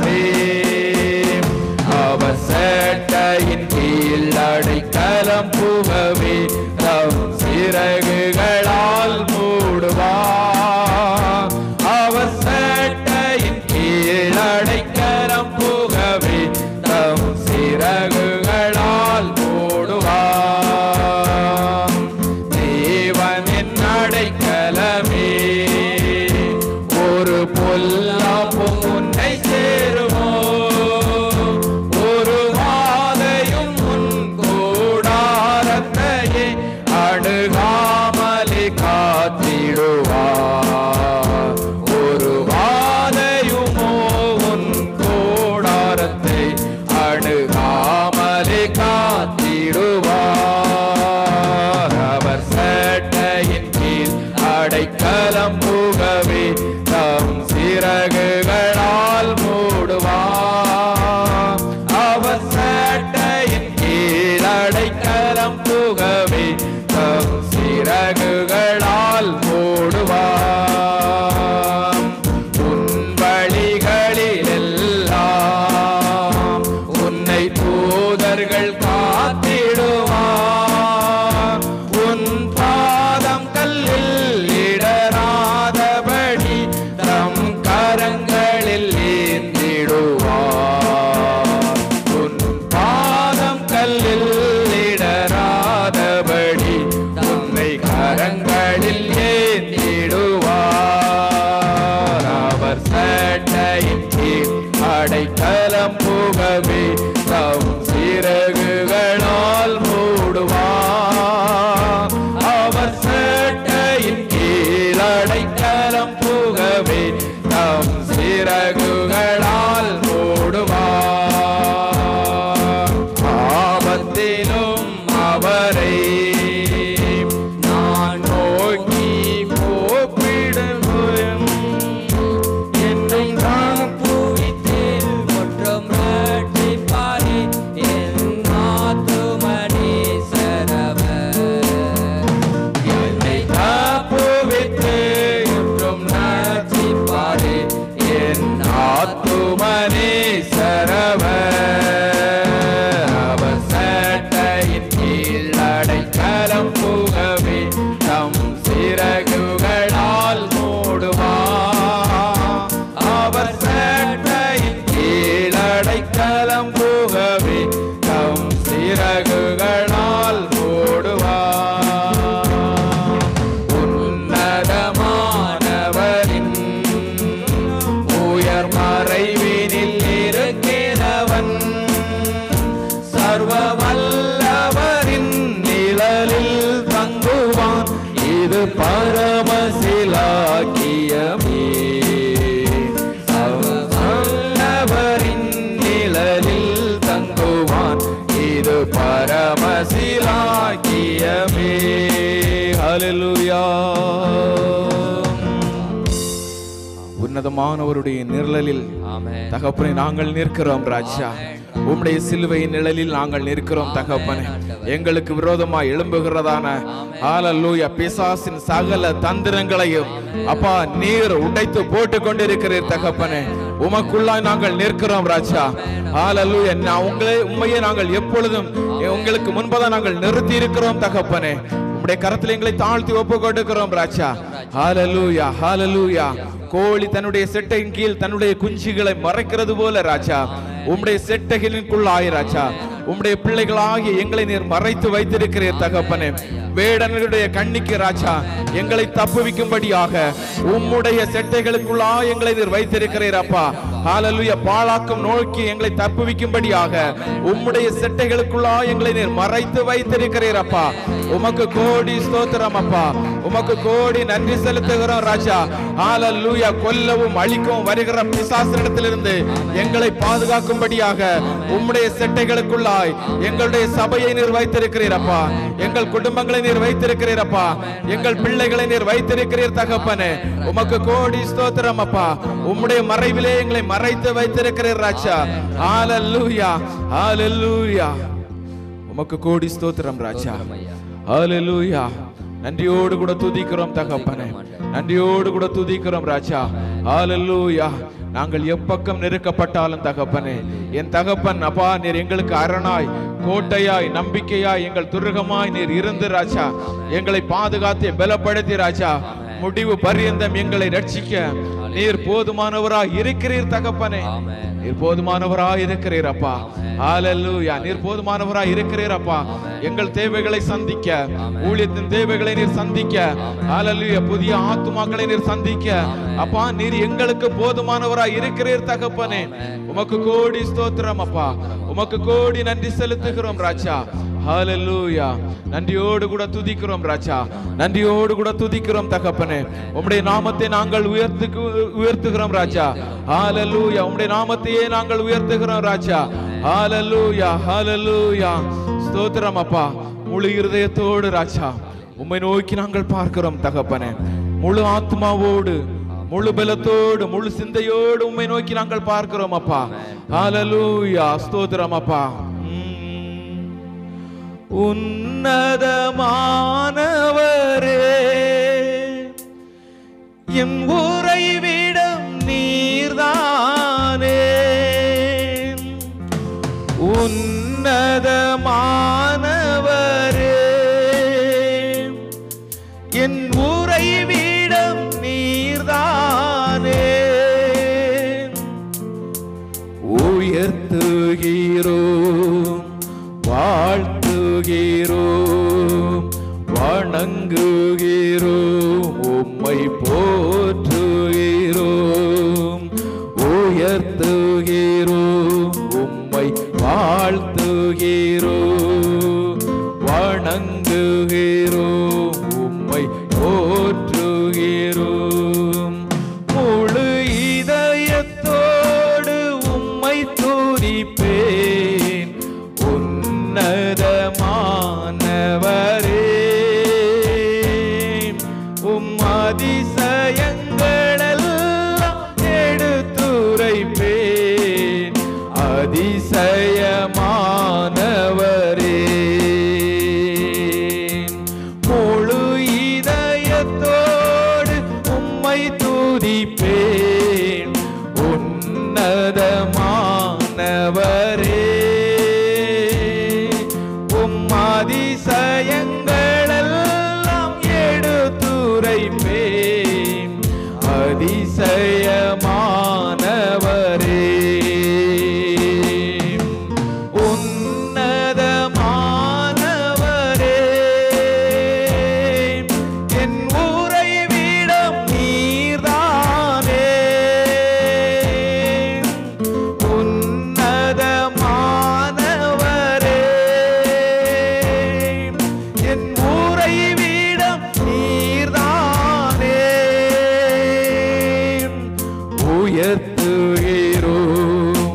கரங்களில் ஏந்திடுவார் அவர் சட்டையின் கீழ் அடைக்கலம் புகவே தம் சிறகுகளால் மூடுவார் அவர் சட்டையின் கீழ் அடைக்கலம் புகவே தம் சிறகுகளால் மூடுவார் ஆபத்திலும் அவரை நான் நோக்கி கூப்பிடுவேன் என்னை காப்புவித்தேன் மற்றும் ரட்சிப்பாரே என் ஆத்துமனே சரவர் என்னை காப்புவித்து என்றும் நாச்சிப்பாரே என் ஆத்துமனே சரவர் அவர் சட்டையின் கீழ் அடைக்கலம் புகவே தம் சிறகுகளால் மூடுவார் அவர் சட்டையின் கீழ் அடைக்கலம் புகவே தம் சிறகுகளால் மூடுவார் உன்னதமானவரின் உயர் மறைவினில் இருக்கிறவன் சர்வ வல்லவரின் நிழலில் தங்குவான் இது பரமசிலாக்கியமே சர்வ வல்லவரின் நிழலில் தங்குவான் இது பரமசிலாக்கியமே ஹalleluya உன்னதமானவருடைய நிழலில் ஆமென் தகப்பனை நாங்கள் நிற்கிறோம் ராஜா உம்முடைய சிலுவையின் நிழலில் நாங்கள் நிற்கிறோம் தகப்பனே எங்களுக்கு விரோதமாய் எழும்புகிறதான ஹalleluya பிசாசின் சகல தந்திரங்களையும் அப்பா நீர் உடைத்து போட்டு கொண்டிருக்கிறீர் தகப்பனே உமக்குள்ளாய் நாங்கள் நிற்கிறோம் ராஜா ஹalleluya நான் உங்களை உண்மையை நாங்கள் எப்பொழுதும் உங்களுக்கு முன்பதாக நாங்கள் நிறுத்தி இருக்கிறோம் தகப்பனே உம்முடைய கரத்தில் எங்களை தாழ்த்தி ஒப்பு கொடுக்கிறோம் ராஜா ஹalleluya ஹalleluya கோழி தன்னுடைய செட்டையின் கீழ் தன்னுடைய குஞ்சுகளை மறைக்கிறது போல ராஜா உம்முடைய செட்டைகளின்குள்ளாய் ராஜா உம்முடைய பிள்ளைகளாகிய எங்களை நீர் மறைத்து வைத்திருக்கிறீர் தகப்பனே வேடனுடைய கண்ணிக்கு ராஜா எங்களை தப்புவிக்கும்படியாக உம்முடைய செட்டைகளுக்குள்ளா எங்களை நீர் வைத்திருக்கிறீர் அப்பா ஹalleluya பாழாக்கும் நோக்கி எங்களை தப்புவிக்கும்படியாக உம்முடைய செட்டைகளுக்குள்ளா எங்களை நீர் மறைத்து வைத்திருக்கிறீர் அப்பா உமக்கு கோடி ஸ்தோத்திரம் அப்பா உமக்கு கோடி நன்றி செலுத்துகிறோம் ராஜா ஹalleluya கொல்லவும் அழிக்கவும் வருகிற பிசாசினிடத்திலிருந்து எங்களை பாதுகாக்கும்படியாக உம்முடைய செட்டைகளுக்குள்ளாய் எங்களுடைய சபையை நீர் வைத்திருக்கிறீர் அப்பா எங்கள் குடும்பங்களை நீர் வைத்திருக்கிறீர் அப்பா எங்கள் பிள்ளைகளை நீர் வைத்திருக்கிறீர் தகப்பனே உமக்கு கோடி ஸ்தோத்திரம் அப்பா உம்முடைய மறைவிலே எங்களை மறைத்து வைத்திருக்கிறீர் ராஜா ஹalleluya ஹalleluya உமக்கு கோடி ஸ்தோத்திரம் ராஜா ஹalleluya நன்றியோடு கூட துதிக்கிறோம் தகப்பனே நன்றியோடு கூட துதிக்கிறோம் ராஜா ஹalleluya நாங்கள் எப்பக்கம் நெருக்கப்பட்டாலும் தகப்பனே என் தகப்பன் அப்பா நீர் எங்களுக்கு அரணாய் கோட்டையாய் நம்பிக்கையாய் எங்கள் துருகமாய் நீர் இருந்து ராஜா எங்களை பாதுகாத்து பலப்படுத்தி ராஜா முடிவு பரியந்தம் எங்களை ரட்சிக்க நீர் போதுமானவராய் இருக்கிறீர் தகப்பனே ஆமென் நீர் போதுமானவராய் இருக்கிறீர் அப்பா ஹalleluya நீர் போதுமானவராய் இருக்கிறீர் அப்பா எங்கள் தேவைகளை சந்திக்க ஊழியத்தின் தேவைகளை நீர் சந்திக்க ஹalleluya புதிய ஆத்துமாக்களை நீர் சந்திக்க அப்பா நீர் எங்களுக்கு போதுமானவராய் இருக்கிறீர் தகப்பனே உமக்கு கோடி ஸ்தோத்திரம் அப்பா உமக்கு கோடி நன்றி செலுத்துகிறோம் ராஜா ஹalleluya நன்றியோடு கூட துதிக்கிறோம் ராஜா நன்றியோடு கூட துதிக்கிறோம் தகப்பனே உம்முடைய நாமத்தை நாங்கள் உயர்த்து உயர்த்துகிறோம் ராஜா ஹalleluya உம்முடைய நாமத்தையே நாங்கள் உயர்த்துகிறோம் ராஜா ஹalleluya ஹalleluya ஸ்தோத்திரம் அப்பா முழு இருதயத்தோடு ராஜா உம்மை நோக்கி நாங்கள் பார்க்கிறோம் தகப்பனே முழு ஆத்மாவோடு முழு பலத்தோடு முழு சிந்தையோடு உம்மை நோக்கி நாங்கள் பார்க்கிறோம் அப்பா ஹalleluya ஸ்தோத்திரம் அப்பா உம். உன்னதமானவரே என் உறைவிடம் நீர்தானே உன்னதமானவரே என் உறைவிடம் நீர்தானே உயர்த்துகிறோம் வாழ்த்துகிறோம் வணங்குகிறோம் உம்மை போற்றுகிறோம் உயர்த்துகிறோம் உம்மை வாழ்த்துகிறோம் வணங்குகிறோம் உம்மை போற்றுகிறோம் முழு இதயத்தோடு உம்மை துதிப்பேன் உன்னதமானவரே உம் அதிசயங்களெல்லாம் எடுத்துரைப்பேன் அதிசயமானவரே முழு இதயத்தோடு உம்மை துதிப்பேன் உன்னதமானவரே உம் அதிசயங்களெல்லாம் எடுத்துரைப்பேன் அதிசயமானவரே உன்னதமானவரே என் உறைவிடம் நீர்தானே உன்னதமானவரே என் உறைவிடம் நீர்தானே உயர்த்துகிறோம்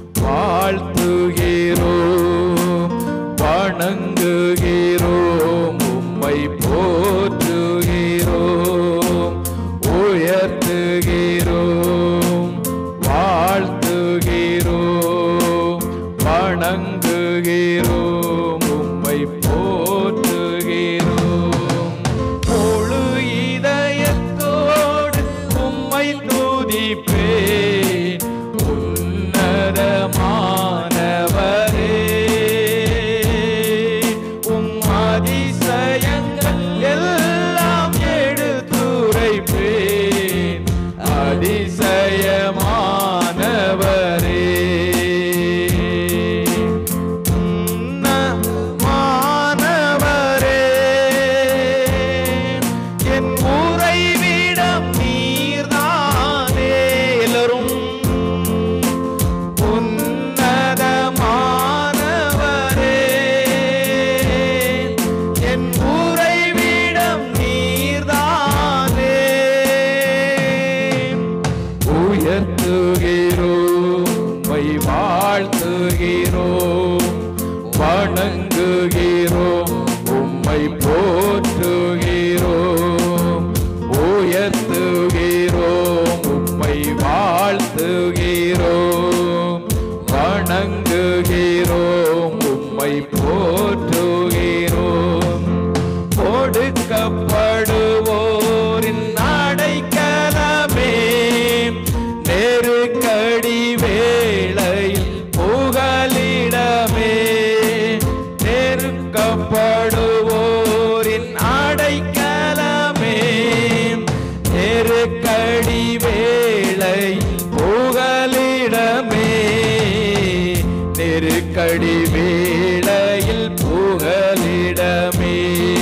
வாழ்த்துகிறோம் வணங்குகிறோம் உம்மை போற்றுகிறோம் உயர்த்துகிறோம் வாழ்த்துகிறோம் வணங்குகிறோம் உம்மை போற்றுகிறோம் முழு இதயத்தோடு உம்மை துதிப்பேன் உன்னதமானவரே உம் அதிசயங்கள் எல்லாம் எடுத்துரைப்பேன் அதிசயமானவரே மாணவரே என் உறைவிடம் நீர்தானே எல்லாரும் உன்னதமானவரே என் உறைவிடம் நீர்தானே உயர்த்துகிறோம் மை வாழ்த்துகிறோம் வணங்குகிறோம் உம்மை போற்றுகிறோம் உயர்த்துகிறோம் உம்மை வாழ்த்துகிறோம் வணங்குகிறோம் உம்மை போற்றுகிறோம் கொடுக்கப்படுவோரின் அடைக்கலமே நெருக்கடி வேளையில் புகலிடமே நெருக்கப்படுவோரின் அடைக்கலமே நெருக்கடி வேளை புகலிடமே நெருக்கடி வேளையில் புகலிடமே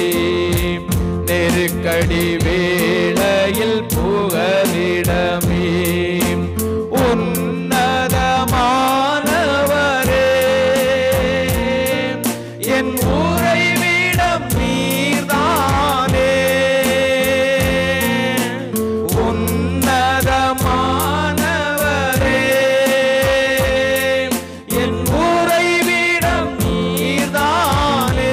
நெருக்கடி வேளையில் புகலிடமே உன்னதமானவரே என் உறைவிடம் நீர்தானே உன்னதமானவரே என் உறைவிடம் நீர்தானே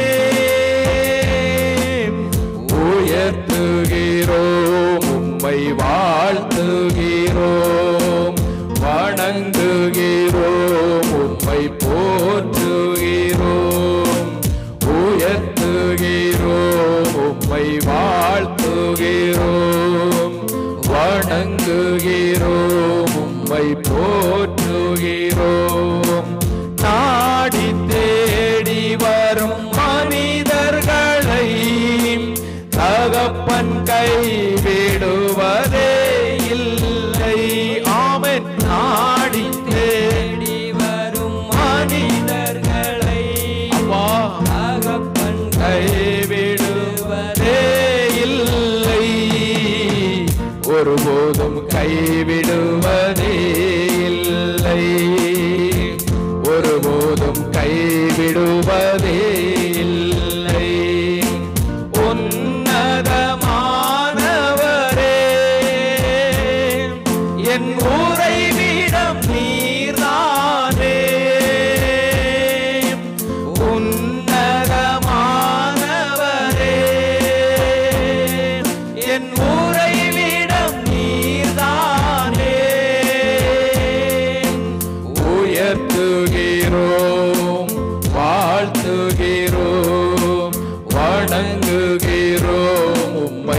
உயர்த்துகிறோம் உம்மை வாழ்த்துகிறோம் வணங்குகிறோம் உம்மை போற்றுகிறோம் உயர்த்துகிறோம் உம்மை வாழ்த்துகிறோம் வணங்குகிறோம் உம்மை போற்றுகிறோம் நாடி தேடி வரும் மனிதர்களை தகப்பன் கைவிடுவதே இல்லை ஆமென் நாடி தேடி தேடி வரும் மனிதர்களை அப்பா தகப்பன் கைவிடுவதே இல்லை என் உறைவிடம் நீர்தானே உயர்த்துகிறோம் வாழ்த்துகிறோம் வணங்குகிறோம் உம்மை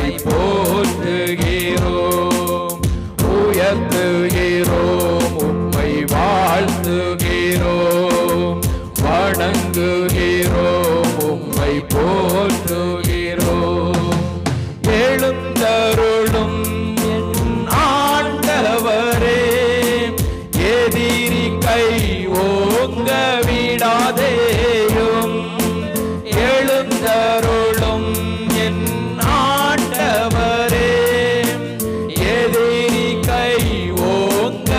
போற்றுகிறோம் உயர்த்துகிறோம் உம்மை வாழ்த்துகிறோம் வணங்குகிறோம் உம்மை போற்றுகிறோம் எழுந்தருளும் என் ஆண்டவரே எதிரி கை ஓங்க விடாதேயும் எழுந்தருளும் என் ஆண்டவரே எதிரி கை ஓங்க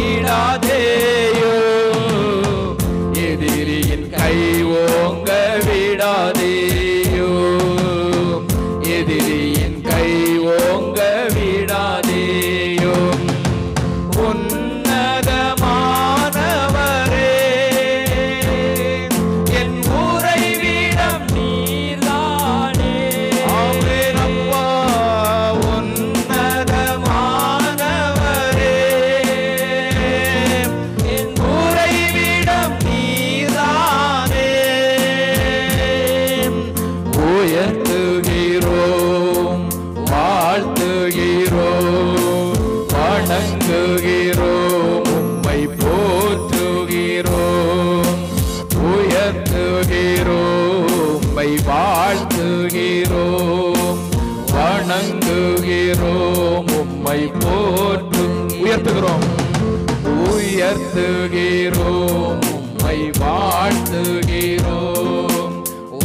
விடாதேயும் எதிரியின் கை ஓங்க விடாதேயும் எதிரியின் கை ஓங்க விடாதேயும் உன்னதமானவரே என் உறைவிடம் நீர்தானே ஆமென் அப்பா உன்னதமானவரே என் உறைவிடம் நீர்தானே உயர்த்துகிறோம் வாழ்த்துகிறோம் வணங்குகிறோம் உம்மை போற்றுகிறோம் உயர்த்துகிறோம் உம்மை வாழ்த்துகிறோம் வணங்குகிறோம் உம்மை போற்று உயர்த்துகிறோம் உயர்த்துகிறோம் உம்மை வாழ்த்துகிறோம்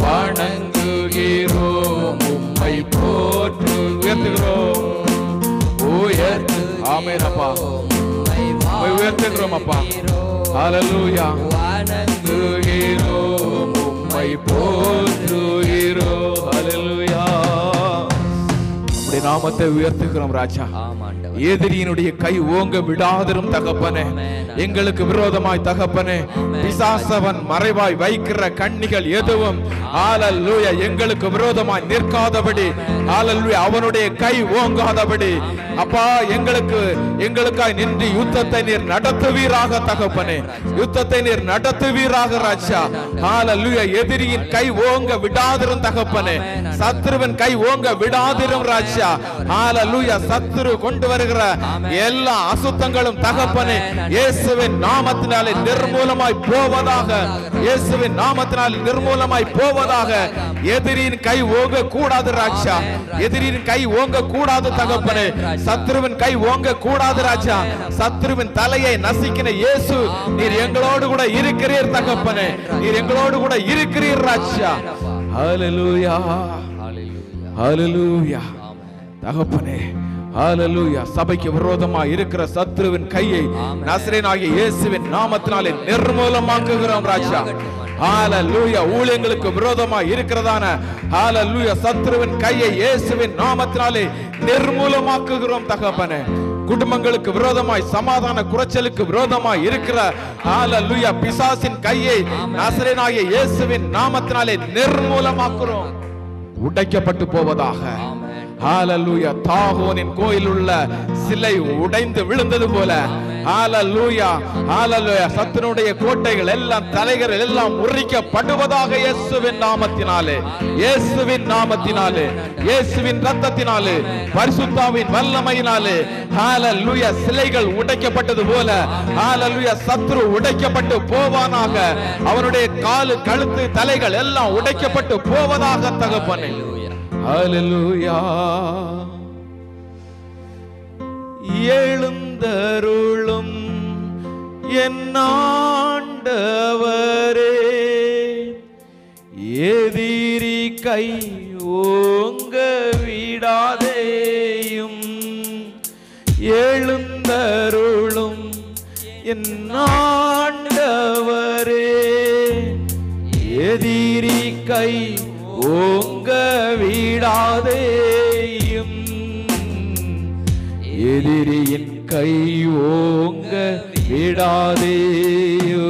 வணங்குகிறோம் உம்மை போற்று உயர்த்துகிறோம் உயர்த்து ஆமென் அப்பா உம்மை உயர்த்துகிறோம் அப்பா ஹalleluya வணங்குகிறோம் உம்மை போற்றுகிறோம் ஹalleluya உம்முடைய நாமத்தை உயர்த்துகிறோம் ராஜா ஆமாண்டவர் எதிரியினுடைய கை ஓங்க விடாதிரும் தகப்பனே எங்களுக்கு விரோதமாய் தகப்பனே பிசாசவன் மறைவாய் வைக்கிற கண்ணிகள் எதுவும் ஹalleluya எங்களுக்கு விரோதமாய் நிற்காதபடி ஹalleluya அவனுடைய கை ஓங்காதபடி அப்பா எங்களுக்கு எங்களுக்காய் நின்று யுத்தத்தை நீர் நடத்துவீராக தகப்பனே யுத்தத்தை நீர் நடத்துவீராக ராஜா ஹalleluya எதிரியின் கை ஓங்க விடாதிரும் தகப்பனே சத்ருவின் கை ஓங்க விடாதிரும் ராஜா ஹalleluya சத்ரு கொண்டு வருகிற எல்லா அசுத்தங்களும் தகப்பனே இயேசுவின் நாமத்தினாலே நிர்மூலமாய் போவதாக இயேசுவின் நாமத்தினால் நிர்மூலமாய் போவதாக எதிரியின் கை ஓங்க கூடாது ராஜா எதிரியின் கை ஓங்க கூடாது தகப்பனே சத்ருவின் கை ஓங்க கூடாது ராஜா சத்ருவின் தலையை நசிக்கின இயேசு நீர் எங்களோடு கூட இருக்கிறீர் தகப்பனே நீர் எங்களோடு கூட இருக்கிறீர் ராஜா ஹalleluya ஹalleluya தகப்பனே ஹalleluya சபைக்கு விரோதமா இருக்கிற சத்ருவின் கையை நசரேனாகிய இயேசுவின் நாமத்தினாலே நிர்மூலமாக்குகிறோம் ராஜா ஹalleluya ஊழியங்களுக்கு விரோதமா இருக்கிறதான ஹalleluya சத்ருவின் கையை இயேசுவின் நாமத்தினாலே நிர்மூலமாக்குகிறோம் தகப்பனே குடும்பங்களுக்கு விரோதமாய் சமாதான குறைச்சலுக்கு விரோதமாய் இருக்கிற ஹalleluya பிசாசின் கையை நசரேனாகிய இயேசுவின் நாமத்தினாலே நிர்மூலமாக்குறோம் உடைக்கப்பட்டு போவதாக ஹalleluya தாகோனின் கோயில் உள்ள சிலை உடைந்து விழுந்தது போல ஹalleluya ஹalleluya சத்துனுடைய கோட்டைகள் எல்லாம் தலைகள் எல்லாம் முறிக்கப்படுவதாக இயேசுவின் நாமத்தினாலே இயேசுவின் நாமத்தினாலே இயேசுவின் ரத்தத்தினாலே பரிசுத்தாவின் வல்லமையினாலே ஹalleluya சிலைகள் உடைக்கப்பட்டது போல ஹalleluya சத்ரு உடைக்கப்பட்டு போவானாக அவனுடைய காலு கழுத்து தலைகள் எல்லாம் உடைக்கப்பட்டு போவதாக தகப்பனே ஹalleluya எழுந்தருளும் என் ஆண்டவரே எதிரி கை ஓங்க விடாதேயும் எழுந்தருளும் என் ஆண்டவரே எதிரி கை ஓங்க விடாதேயும் எதிரியின் கை ஓங்க விடாதேயோ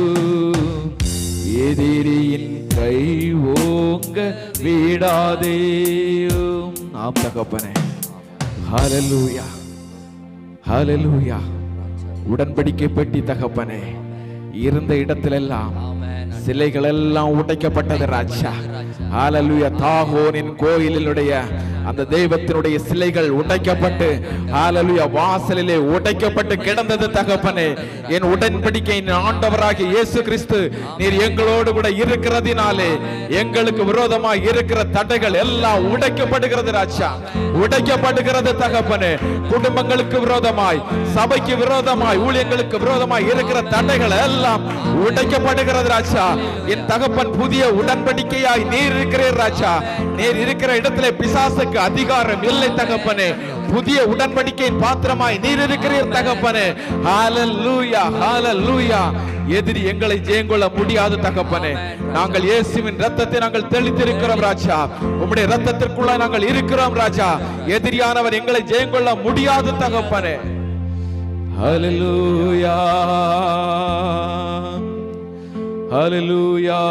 எதிரியின் கை ஓங்க விடாதேயோ ஆம் தகப்பனே ஹalleluya ஹalleluya உடன்படிக்கை பெட்டி தகப்பனே இருந்த இடத்திலெல்லாம் ஆமென் சிலைகள் எல்லாம் உடைக்கப்பட்டது ராஜா ஹalleluya தாகோனின் கோயிலினுடைய அந்த தெய்வத்தினுடைய சிலைகள் உடைக்கப்பட்டு ஹalleluya வாசலிலே உடைக்கப்பட்டு கிடந்தது தகப்பனே என் உடன்படிக்கையின் ஆண்டவராகிய இயேசு கிறிஸ்து நீர் எங்களோடு கூட இருக்கிறதினாலே எங்களுக்கு விரோதமாய் இருக்கிற தடைகள் எல்லாம் உடைக்கப்படுகிறது ராஜா உடைக்கப்படுகிறது தகப்பனே குடும்பங்களுக்கு விரோதமாய் சபைக்கு விரோதமாய் ஊழியங்களுக்கு விரோதமாய் இருக்கிற தடைகள் எல்லாம் உடைக்கப்படுகிறது ராஜா என் தகப்பன் புதிய உடன்படிக்கையாய் நீர் இருக்கிறீர் ராஜா நீர் இருக்கிற இடத்திலே பிசாசுக்கு அதிகாரம் இல்லை தகப்பனே புதிய உடன்படிக்கையின் பாத்திரமாய் நீர் இருக்கிறீர் தகப்பனே ஹalleluya ஹalleluya எதிரி எங்களை ஜெயங்கொள்ள முடியாது தகப்பனே நாங்கள் இயேசுவின் ரத்தத்தை நாங்கள் தெளித்திருக்கிறோம் ராஜா உம்முடைய ரத்தத்திற்குள்ள நாங்கள் இருக்கிறோம் ராஜா எதிரியானவர் எங்களை ஜெயங்கொள்ள முடியாது தகப்பனே ஹalleluya ஹalleluya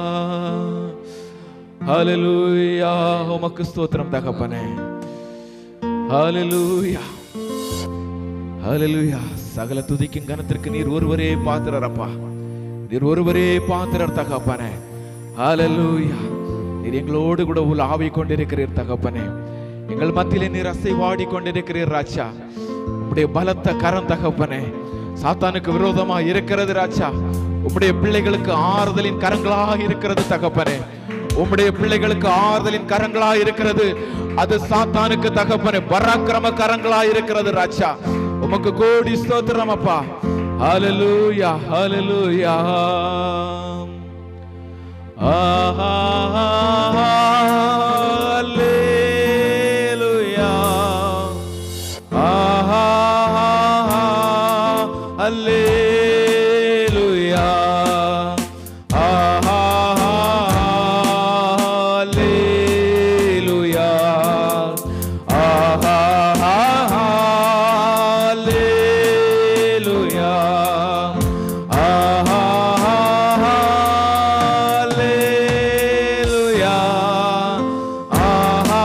ஹalleluya உமக்கு ஸ்தோத்திரம் தகப்பனே ஹalleluya ஹalleluya சகல துதிக்கும் கனத்திற்கு நீர் ஒருவரே பாத்திரர் அப்பா நீர் ஒருவரே பாத்திரர் தகப்பனே ஹalleluya நீர் எங்களோடு கூட உலாவி கொண்டிருக்கிறீர் தகப்பனே எங்கள் மத்தியிலே நீர் அசைவாடி கொண்டிருக்கிறீர் ராஜா உம்முடைய பலத்த கரம் தகப்பனே சாத்தானுக்கு விரோதமா இருக்கிறது ராஜா உம்முடைய பிள்ளைகளுக்கு ஆறுதலின் கரங்களாக இருக்கிறது தகப்பனே உம்முடைய பிள்ளைகளுக்கு ஆறுதலின் கரங்களா இருக்கிறது அது சாத்தானுக்கு தகப்பனே பராக்கிரம கரங்களா இருக்கிறது ராஜா உமக்கு கோடி ஸ்தோத்திரம் அப்பா ஹalleluya ஹalleluya ஆஹா ஹalleluya ஆஹா ஹalleluya ஆஹா ஹalleluya ஆஹா ஹalleluya ஆஹா ஹalleluya ஆஹா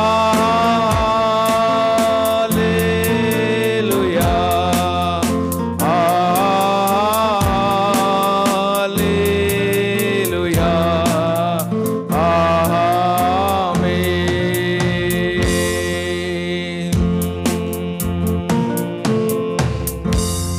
ஹalleluya ஹalleluya ஆமென்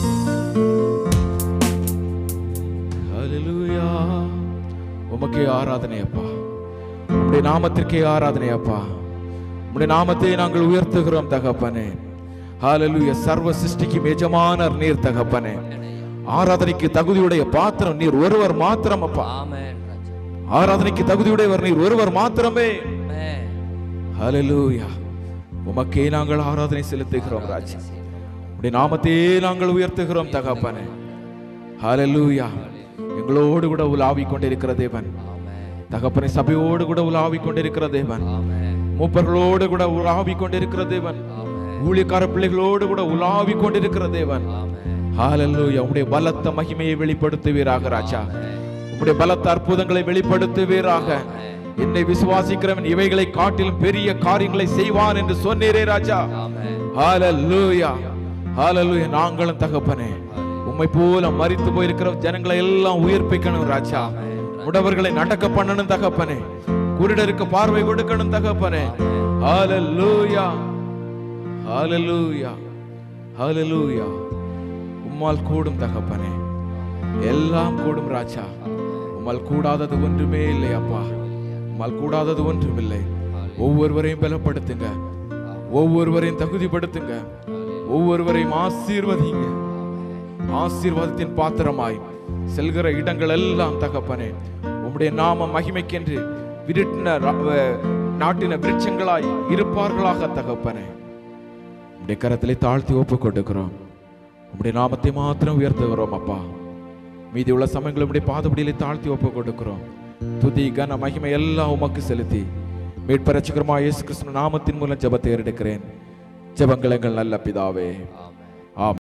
ஹalleluya உமக்கே ஆராதனை அப்பா உம்முடைய நாமத்திற்கே ஆராதனை அப்பா உம்முடைய நாமத்தை நாங்கள் உயர்த்துகிறோம் தகப்பனே ஹalleluya சர்வ சிருஷ்டிக்கும் எஜமானர் நீர் தகப்பனே ஆராதனைக்கு தகுதியுடைய பாத்திரம் நீர் ஒருவர் மாத்திரம் அப்பா ஆமென் ராஜா ஆராதனைக்கு தகுதியுடையவர் நீர் ஒருவர் மாத்திரமே ஆமென் ஹalleluya உமக்கே நாங்கள் ஆராதனை செலுத்துகிறோம் ராஜா உடைய நாமத்தையே நாங்கள் உயர்த்துகிறோம் தகப்பனே ஹalleluya எங்களோடு கூட உலாவி கொண்டிருக்கிற தேவன் ஆமென் தகப்பனை சபையோடு கூட உலாவி கொண்டிருக்கிற தேவன் ஆமென் மூப்பர்களோடு கூட உலாவி கொண்டிருக்கிற தேவன் ஆமென் ஊழியக்கார பிள்ளைகளோடு கூட உலாவி கொண்டிருக்கிற தேவன் ஆமென் ஹalleluya உம்முடைய பலத்த மகிமையை வெளிப்படுத்துவீராக ராஜா உம்முடைய பலத்த அற்புதங்களை வெளிப்படுத்துவீராக என்னை விசுவாசிக்கிறவன் இவைகளை காட்டிலும் பெரிய காரியங்களை செய்வான் என்று சொன்னீரே ராஜா ஆமென் ஹalleluya ஹalleluya நாங்களும் தகப்பனே உம்மை போல மரித்து போயிருக்கிற ஜனங்களை எல்லாம் உயிர்ப்பிக்கணும் ராஜா முடவர்களை நடக்க பண்ணணும் தகப்பனே குருடருக்கு பார்வை கொடுக்கணும் தகப்பனே ஹalleluya ஹalleluya ஹalleluya உம்மால் கூடும் தகப்பனே எல்லாம் கூடும் ராஜா உம்மால் கூடாதது ஒன்றுமே இல்லை அப்பா உம்மால் கூடாதது ஒன்றுமில்லை ஒவ்வொருவரையும் பலப்படுத்துங்க ஒவ்வொருவரையும் தகுதிப்படுத்துங்க ஒவ்வொருவரையும் ஆசீர்வதிங்க ஆசீர்வாதத்தின் பாத்திரமாய் செல்கிற இடங்கள் எல்லாம் தகப்பனே உம்முடைய நாம மகிமைக்கென்று விருட்டின ர- வ- நாட்டின விருட்சங்களாய் இருப்பார்களாக தகப்பனே உம்முடைய கரத்திலே தாழ்த்தி ஒப்பு கொடுக்கிறோம் உம்முடைய நாமத்தை மாத்திரம் உயர்த்துகிறோம் அப்பா மீதி உள்ள சமயங்கள் உம்முடைய பாதபடியிலே தாழ்த்தி ஒப்பு கொடுக்கிறோம் துதி கன மகிமை எல்லாம் உமக்கு செலுத்தி மீட்பரட்சகரமா இயேசு கிறிஸ்து நாமத்தின் மூலம் ஜெபத்தை எடுக்கிறேன் ஜெபங்கள் எங்கள் நல்ல பிதாவே ஆமென்